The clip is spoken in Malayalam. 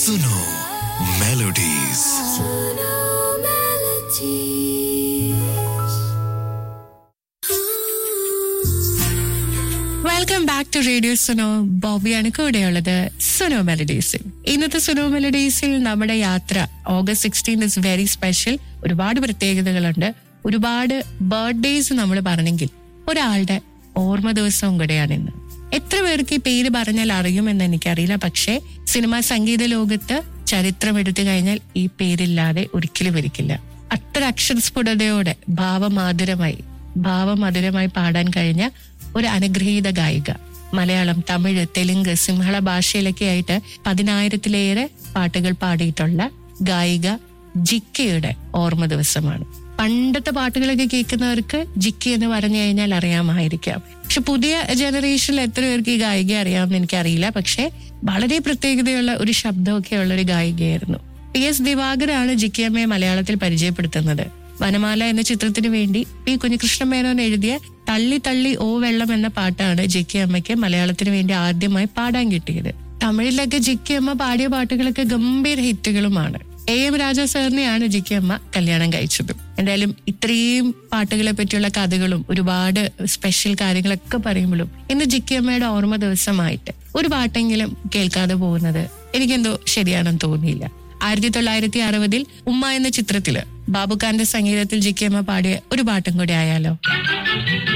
Suno melodies welcome back to radio Suno ബോബിയാണ് കൂടെയുള്ളത് സുനോ മെലഡീസിൽ ഇന്നത്തെ സുനോ മെലഡീസിൽ നമ്മുടെ യാത്ര August sixteen is very special ഒരുപാട് പ്രത്യേകതകളുണ്ട് ഒരുപാട് ബർത്ത്ഡേസ് നമ്മൾ പറഞ്ഞെങ്കിൽ ഒരാളുടെ ഓർമ്മ ദിവസവും കൂടെയാണ് ഇന്ന് എത്ര പേർക്ക് ഈ പേര് പറഞ്ഞാൽ അറിയുമെന്ന് എനിക്കറിയില്ല പക്ഷേ സിനിമാ സംഗീത ലോകത്ത് ചരിത്രം എടുത്തു കഴിഞ്ഞാൽ ഈ പേരില്ലാതെ ഒരിക്കലും ഇരിക്കില്ല അത്ര അക്ഷരസ്ഫുടതയോടെ ഭാവമാധുരമായി ഭാവമധുരമായി പാടാൻ കഴിഞ്ഞ ഒരു അനുഗ്രഹീത ഗായിക മലയാളം തമിഴ് തെലുങ്ക് സിംഹള ഭാഷയിലൊക്കെ ആയിട്ട് പതിനായിരത്തിലേറെ പാട്ടുകൾ പാടിയിട്ടുള്ള ഗായിക ജിക്കയുടെ ഓർമ്മ ദിവസമാണ് പണ്ടത്തെ പാട്ടുകളൊക്കെ കേൾക്കുന്നവർക്ക് ജിക്കി എന്ന് പറഞ്ഞു കഴിഞ്ഞാൽ അറിയാമായിരിക്കാം പക്ഷെ പുതിയ ജനറേഷനിൽ എത്ര പേർക്ക് ഈ ഗായിക അറിയാമെന്ന് എനിക്കറിയില്ല പക്ഷെ വളരെ പ്രത്യേകതയുള്ള ഒരു ശബ്ദമൊക്കെ ഉള്ള ഒരു ഗായികയായിരുന്നു പി എസ് ദിവാകരാണ് ജിക്കിയമ്മയെ മലയാളത്തിൽ പരിചയപ്പെടുത്തുന്നത് വനമാല എന്ന ചിത്രത്തിന് വേണ്ടി പി കുഞ്ഞികൃഷ്ണ മേനോൻ എഴുതിയ തള്ളി തള്ളി ഓ വെള്ളം എന്ന പാട്ടാണ് ജിക്കി അമ്മയ്ക്ക് മലയാളത്തിന് വേണ്ടി ആദ്യമായി പാടാൻ കിട്ടിയത് തമിഴിലൊക്കെ ജിക്കി അമ്മ പാടിയ പാട്ടുകളൊക്കെ ഗംഭീര ഹിറ്റുകളുമാണ് എ എം രാജ സാറിനെയാണ് ജിക്കി അമ്മ കല്യാണം കഴിച്ചത് എന്തായാലും ഇത്രയും പാട്ടുകളെ പറ്റിയുള്ള കഥകളും ഒരുപാട് സ്പെഷ്യൽ കാര്യങ്ങളൊക്കെ പറയുമ്പോഴും ഇന്ന് ജിക്കി അമ്മയുടെ ഓർമ്മ ദിവസമായിട്ട് ഒരു പാട്ടെങ്കിലും കേൾക്കാതെ പോകുന്നത് എനിക്കെന്തോ ശരിയാണെന്ന് തോന്നിയില്ല ആയിരത്തി തൊള്ളായിരത്തി അറുപതിൽ ഉമ്മ എന്ന ചിത്രത്തില് ബാബുഖാന്റെ സംഗീതത്തിൽ ജിക്കിയമ്മ പാടിയ ഒരു പാട്ടും കൂടി ആയാലോ